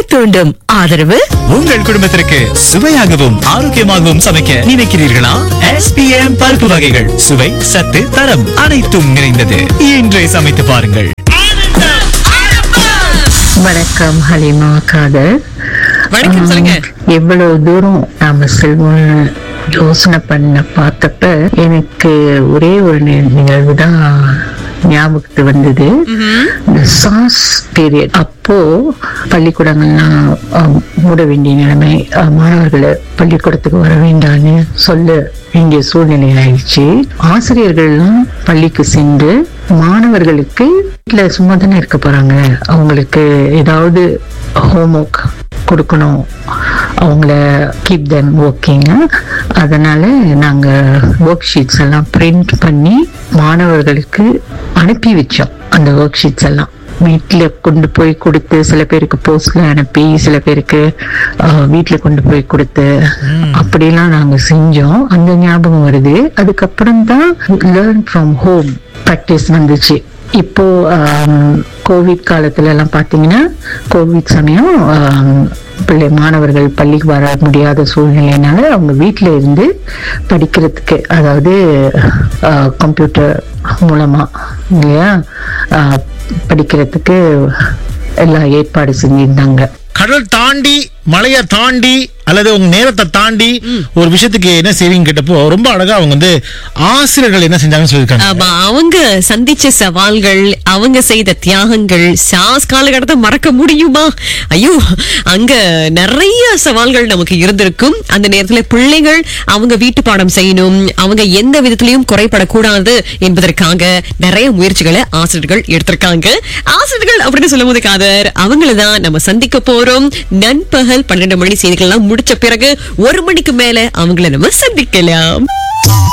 தூண்டும் ஆதரவு உங்கள் குடும்பத்திற்கு சுவையாகவும் ஆரோக்கியமாகவும் சமைக்க நினைக்கிறீர்களா எஸ்பிஎம் பருப்பு வகைகள் சுவை சத்து தரம் அனைத்தும் நிறைந்தது இன்றே சமைத்து பாருங்கள் வணக்கம் ஹலிமா காதர் வணக்கம் சொல்லுங்க எவ்வளவு தூரம் நாம செல்வோம்னு யோசனை பண்ண பார்த்தப்ப எனக்கு ஒரே ஒரு நி- நிகழ்வு தான் ஞாபகத்து வந்தது இந்த சாஸ் பீரியட் அப்போ பள்ளிக்கூடங்கள்லாம் ஆஹ், மூட வேண்டிய நிலைமை ஆஹ், மாணவர்களை பள்ளிக்கூடத்துக்கு வர வேண்டாம்னு சொல்ல வேண்டிய சூழ்நிலை ஆயிடுச்சு ஆசிரியர்கள்லாம் பள்ளிக்கு சென்று மாணவர்களுக்கு வீட்டுல சும்மா தானே இருக்க போறாங்க அவங்களுக்கு ஏதாவது ஹோம்ஒர்க் கொடுக்கணும் அவங்கள கீப் தெம் ஒர்க்கிங் அதனால நாங்க ஒர்க் ஷீட்ஸ் எல்லாம் பிரிண்ட் பண்ணி மாணவர்களுக்கு அனுப்பி வச்சோம் அந்த ஒர்க் ஷீட்ஸ் எல்லாம் வீட்டுல கொண்டு போய் கொடுத்து சில பேருக்கு போஸ்ட்ல அனுப்பி சில பேருக்கு ஆஹ், வீட்டுல கொண்டு போய் கொடுத்து அப்படிலாம் நாங்க செஞ்சோம் அந்த ஞாபகம் வருது அதுக்கப்புறம் தான் லேர்ன் ஃப்ரம் ஹோம் ப்ராக்டிஸ் வந்துச்சு இப்போ ஆம், கோவிட் காலத்துல எல்லாம் பாத்தீங்கன்னா கோவிட் சமயம் ஆம், பிள்ளை மாணவர்கள் பள்ளிக்கு வர முடியாத சூழ்நிலையினால அவங்க வீட்டில இருந்து படிக்கிறதுக்கு அதாவது கம்ப்யூட்டர் மூலமா இல்லையா ஆ, படிக்கிறதுக்கு எல்லாம் ஏற்பாடு செஞ்சிருந்தாங்க கடல் தாண்டி மலையை தாண்டி அல்லது உங்க நேரத்தை தாண்டி ஒரு விஷயத்துக்கு என்ன செய்வீங்க கேட்டப்போ ரொம்ப அழகா அவங்க வந்து ஆசிரியர்கள் என்ன செஞ்சாங்கன்னு சொல்லியிருக்காங்க ஆமா அவங்க சந்திச்ச சவால்கள் அவங்க செய்த தியாகங்கள் சாஸ் காலகட்டத்தை மறக்க முடியுமா ஐயோ அங்க நிறைய சவால்கள் நமக்கு இருந்திருக்கும் அந்த நேரத்துல பிள்ளைகள் அவங்க வீட்டு பாடம் செய்யணும் அவங்க எந்த விதத்திலையும் குறைபடக்கூடாது என்பதற்காக நிறைய முயற்சிகளை ஆசிரியர்கள் எடுத்திருக்காங்க ஆசிரியர்கள் அப்படின்னு சொல்லும் போது காதர் அவங்கள தான் நம்ம சந்திக்க போறோம் நண்பகல் பன்னிரண்டு மணி செய்திகள் எல்லாம் முடிச்ச பிறகு ஒரு மணிக்கு மேல அவங்கள நம்ம சந்திக்கலாம்